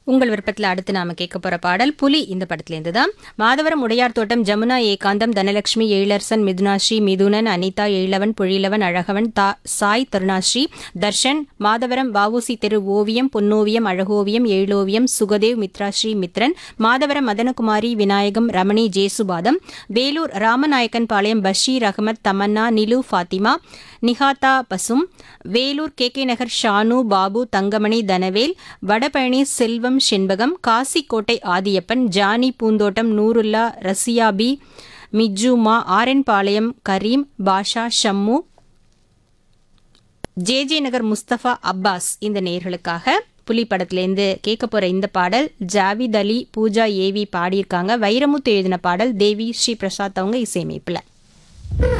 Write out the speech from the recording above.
உங்கள் விருப்பத்தில் அடுத்து நாம கேட்க போற பாடல் புலி இந்த படத்திலேருந்து தான் மாதவரம் உடையார் தோட்டம் ஜமுனா ஏகாந்தம் தனலட்சுமி எழிலரசன் மிதுனாஸ்ரீ மிதுனன் அனிதா எழிலவன் பொழிலவன் அழகவன் தா சாய் தருணாஸ்ரீ தர்ஷன் மாதவரம் வவுசி தெரு ஓவியம் பொன்னோவியம் அழகோவியம் எழிலோவியம் சுகதேவ் மித்ராஸ்ரீ மித்ரன் மாதவரம் மதனகுமாரி விநாயகம் ரமணி ஜேசுபாதம் வேலூர் ராமநாயக்கன் பாளையம் பஷீர் அகமத் தமன்னா நிலு ஃபாத்திமா நிஹாதா பசும் Vellore K K Nagar Shanu Babu Thangamani Thanavel Vadapalani Selvam Shenbagam Kasikottai Adhiyappan Johnny Poonthottam Noorullah Rasiyabi Mijuma Aranpalayam Karim Basha Shammu J J Nagar Mustafa Abbas இந்த நேர்களுக்காக புலி படத்திலேருந்து கேட்க போற இந்த பாடல் ஜாவித் அலி பூஜா ஏவி பாடியிருக்காங்க வைரமுத்து எழுதின பாடல் தேவி ஸ்ரீ பிரசாத் அவங்க இசையமைப்பில்